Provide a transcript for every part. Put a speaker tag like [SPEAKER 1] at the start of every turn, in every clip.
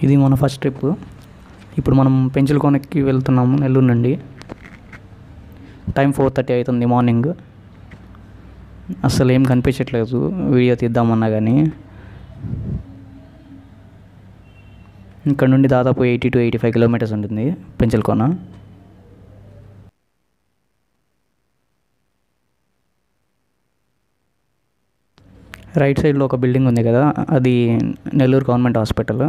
[SPEAKER 1] ఇది మన first trip ఇప్పుడు మనం పెంచులకోనకి వెళ్తున్నాము నెల్లూరు నుండి టైం ఫోర్ థర్టీ అవుతుంది మార్నింగ్ అసలు ఏం కనిపించట్లేదు వీడియో తీద్దామన్నా కానీ ఇక్కడ నుండి దాదాపు eighty to eighty five kilometres ఉంటుంది పెంచల్కోన రైట్ సైడ్లో ఒక బిల్డింగ్ ఉంది కదా అది నెల్లూరు గవర్నమెంట్ హాస్పిటల్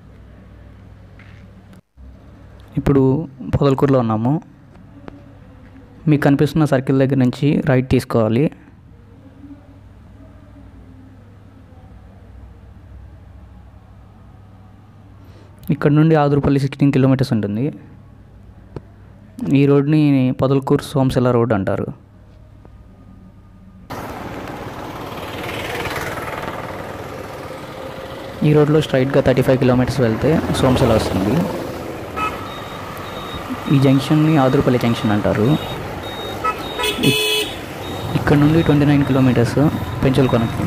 [SPEAKER 1] ఇప్పుడు పొదలకూరులో ఉన్నాము మీకు కనిపిస్తున్న సర్కిల్ దగ్గర నుంచి రైట్ తీసుకోవాలి ఇక్కడ నుండి ఆదురుపల్లి సిక్స్టీన్ కిలోమీటర్స్ ఉంటుంది ఈ రోడ్ని పొదలకూరు సోమశిల రోడ్ అంటారు ఈ రోడ్లో స్ట్రైట్గా థర్టీ ఫైవ్ కిలోమీటర్స్ వెళ్తే సోమశిల వస్తుంది ఈ జంక్షన్ని ఆదురుపల్లి జంక్షన్ అంటారు ఇక్- ఇక్కడ నుండి ట్వంటీ నైన్ కిలోమీటర్స్ పెంచల్కొనకి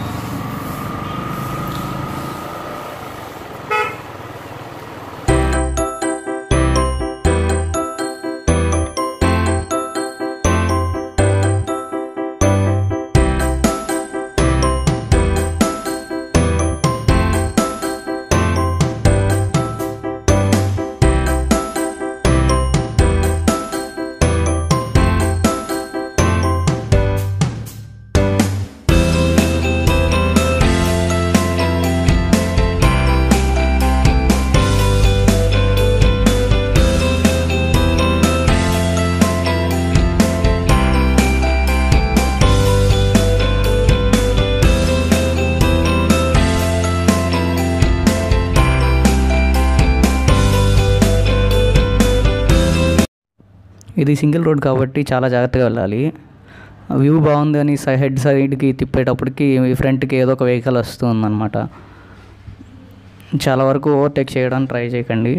[SPEAKER 1] ఇది సింగిల్ రోడ్ కాబట్టి చాలా జాగ్రత్తగా వెళ్ళాలి వ్యూ బాగుంది అని సై హెడ్ సైడ్కి తిప్పేటప్పటికి ఫ్రంట్కి ఏదో ఒక వెహికల్ వస్తుందన్నమాట చాలా వరకు ఓవర్టేక్ చేయడానికి ట్రై చేయకండి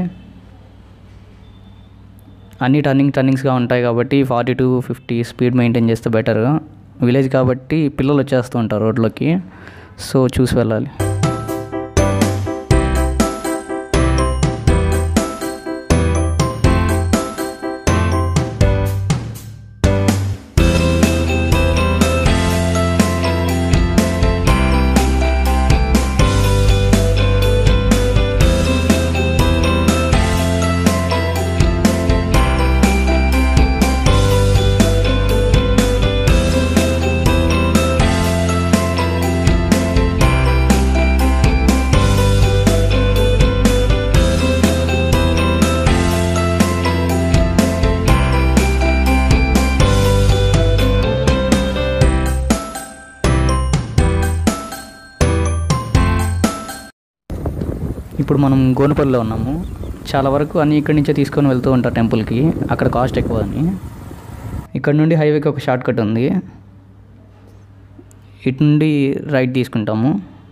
[SPEAKER 1] అన్ని టర్నింగ్ టర్నింగ్స్గా ఉంటాయి కాబట్టి forty to fifty speed maintain చేస్తే బెటర్ విలేజ్ కాబట్టి పిల్లలు వచ్చేస్తూ ఉంటారు రోడ్లోకి సో చూసి వెళ్ళాలి ఇప్పుడు మనం గోనుపల్లిలో ఉన్నాము చాలా వరకు అన్ని ఇక్కడి నుంచే తీసుకొని వెళ్తూ ఉంటారు టెంపుల్కి అక్కడ కాస్ట్ ఎక్కువ అని ఇక్కడ నుండి హైవేకి ఒక షార్ట్ కట్ ఉంది ఇటు నుండి రైట్ తీసుకుంటాము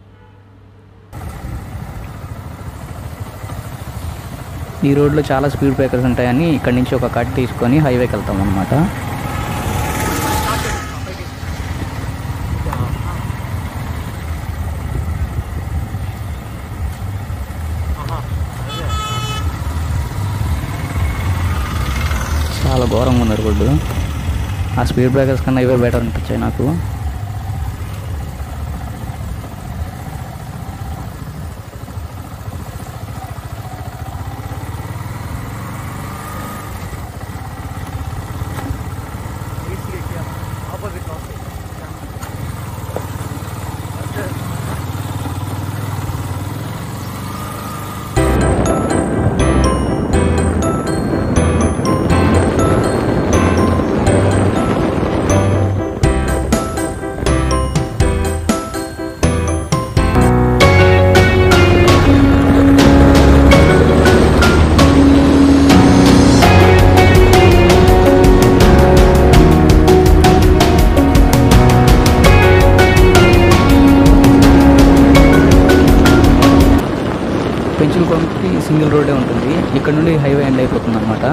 [SPEAKER 1] ఈ రోడ్లో చాలా స్పీడ్ బ్రేకర్స్ ఉంటాయని ఇక్కడ నుంచి ఒక కట్ తీసుకొని హైవేకి వెళ్తాం అనమాట చాలా ఘోరంగా ఉంది రోడ్డు ఆ స్పీడ్ బ్రేకర్స్ కన్నా ఇవే బెటర్ అనిపించాయి నాకు పెంచులకోనకి సింగిల్ రోడ్డే ఉంటుంది ఇక్కడ నుండి హైవే ఎండ్ అయిపోతుంది అనమాట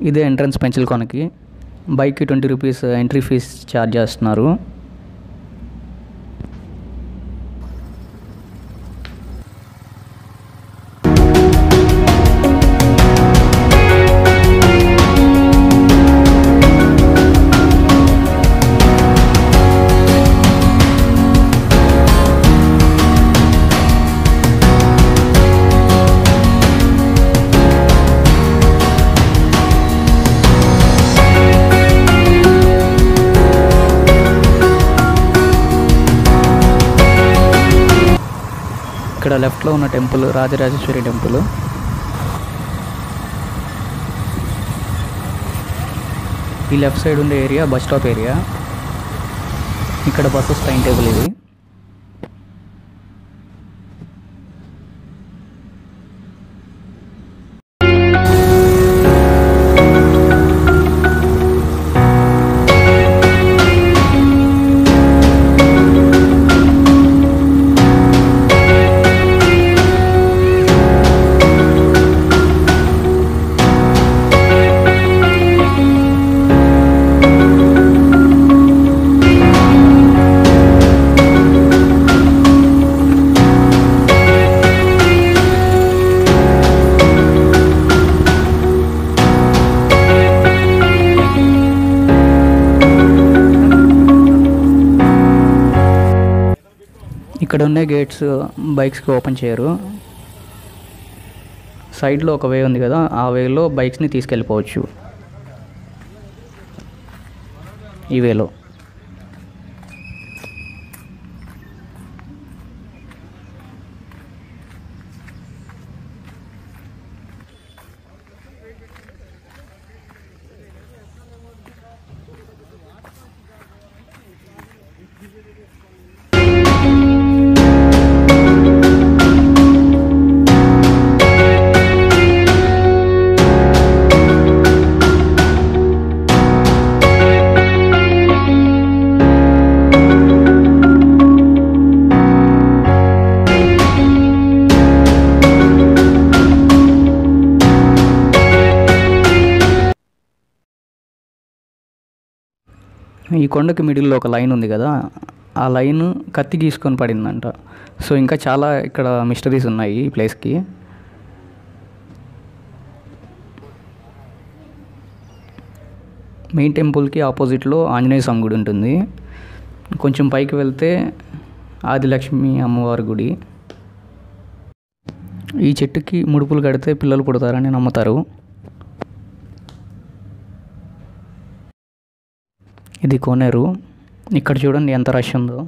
[SPEAKER 1] ఇదే ఎంట్రన్స్ పెంచిల్ కొనకి బైక్కి twenty rupees entry fees charge చేస్తున్నారు ఇక్కడ లెఫ్ట్లో ఉన్న టెంపుల్ రాజరాజేశ్వరి టెంపుల్ ఈ లెఫ్ట్ సైడ్ ఉండే ఏరియా బస్ స్టాప్ ఏరియా ఇక్కడ బస్సెస్ టైం టేబుల్ ఇది ఇక్కడ ఉండే గేట్స్ బైక్స్కి ఓపెన్ చేయరు సైడ్లో ఒక వే ఉంది కదా ఆ వేలో బైక్స్ని తీసుకెళ్ళిపోవచ్చు ఈ వేలో ఈ కొండకి మిడిల్లో ఒక లైన్ ఉంది కదా ఆ లైన్ కత్తి గీసుకొని పడిందంట సో ఇంకా చాలా ఇక్కడ మిస్టరీస్ ఉన్నాయి ఈ ప్లేస్కి మెయిన్ టెంపుల్కి ఆపోజిట్లో ఆంజనేయ స్వామి గుడి ఉంటుంది కొంచెం పైకి వెళ్తే ఆదిలక్ష్మి అమ్మవారి గుడి ఈ చెట్టుకి ముడుపులు కడితే పిల్లలు పుడతారని నమ్ముతారు ఇది కోనేరు ఇక్కడ చూడండి ఎంత రష్ ఉందో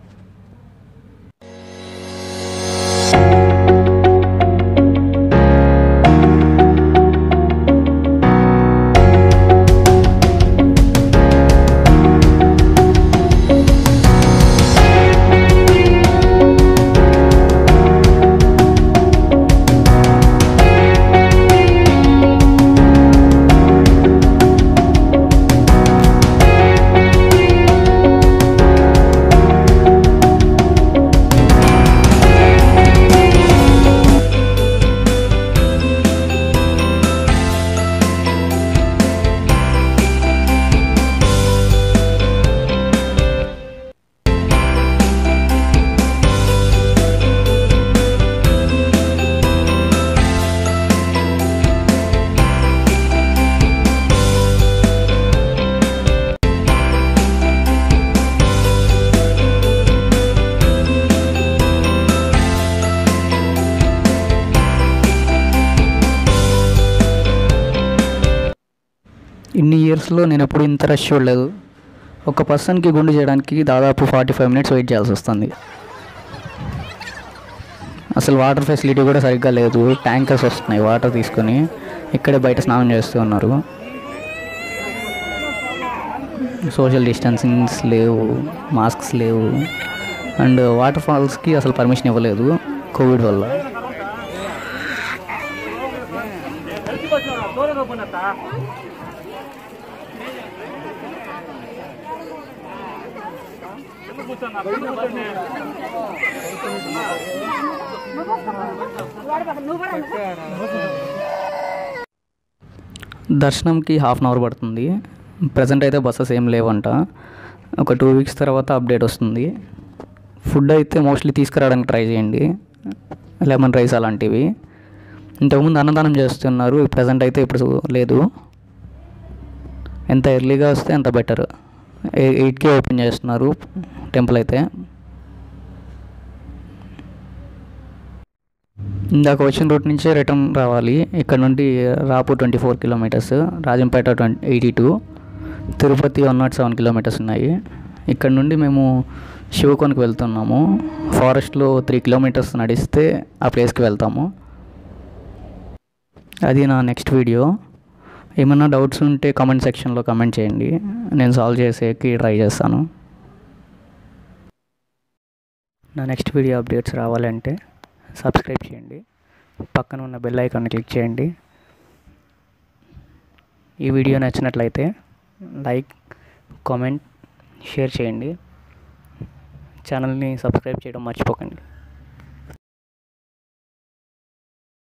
[SPEAKER 1] ఇన్ని ఇయర్స్లో నేను ఎప్పుడు ఇంత రష్ చూడలేదు ఒక పర్సన్కి గుండు చేయడానికి దాదాపు ఫార్టీ ఫైవ్ మినిట్స్ వెయిట్ చేయాల్సి వస్తుంది అసలు వాటర్ ఫెసిలిటీ కూడా సరిగ్గా లేదు ట్యాంకర్స్ వస్తున్నాయి వాటర్ తీసుకొని ఇక్కడే బయట స్నానం చేస్తూ ఉన్నారు సోషల్ డిస్టెన్సింగ్స్ లేవు మాస్క్స్ లేవు అండ్ వాటర్ ఫాల్స్కి అసలు పర్మిషన్ ఇవ్వలేదు కోవిడ్ వల్ల దర్శనంకి హాఫ్ అన్ అవర్ పడుతుంది ప్రజెంట్ అయితే బస్సెస్ ఏం లేవంట ఒక టూ వీక్స్ తర్వాత అప్డేట్ వస్తుంది ఫుడ్ అయితే మోస్ట్లీ తీసుకురావడానికి ట్రై చేయండి లెమన్ రైస్ అలాంటివి ఇంతకుముందు అన్నదానం చేస్తున్నారు ప్రజెంట్ అయితే ఇప్పుడు లేదు ఎంత ఎర్లీగా వస్తే అంత బెటర్ ఎయిట్కే ఓపెన్ చేస్తున్నారు టెంపుల్ అయితే ఇందాక వచ్చిన రూట్ నుంచే రిటర్న్ రావాలి ఇక్కడ నుండి రాపు twenty four kilometres Rajampet twenty eighty two Tirupati one nought seven kilometres ఉన్నాయి ఇక్కడ నుండి మేము శివకోనకి వెళ్తున్నాము ఫారెస్ట్లో త్రీ కిలోమీటర్స్ నడిస్తే ఆ ప్లేస్కి వెళ్తాము అది నా నెక్స్ట్ వీడియో ఏమైనా డౌట్స్ ఉంటే కామెంట్ సెక్షన్లో కామెంట్ చేయండి నేను సాల్వ్ చేసేకి ట్రై చేస్తాను నా నెక్స్ట్ వీడియో అప్డేట్స్ రావాలంటే సబ్స్క్రైబ్ చేయండి పక్కన ఉన్న బెల్ ఐకాన్ని క్లిక్ చేయండి ఈ వీడియో నచ్చినట్లయితే లైక్ కామెంట్ షేర్ చేయండి ఛానల్ని సబ్స్క్రైబ్ చేయడం మర్చిపోకండి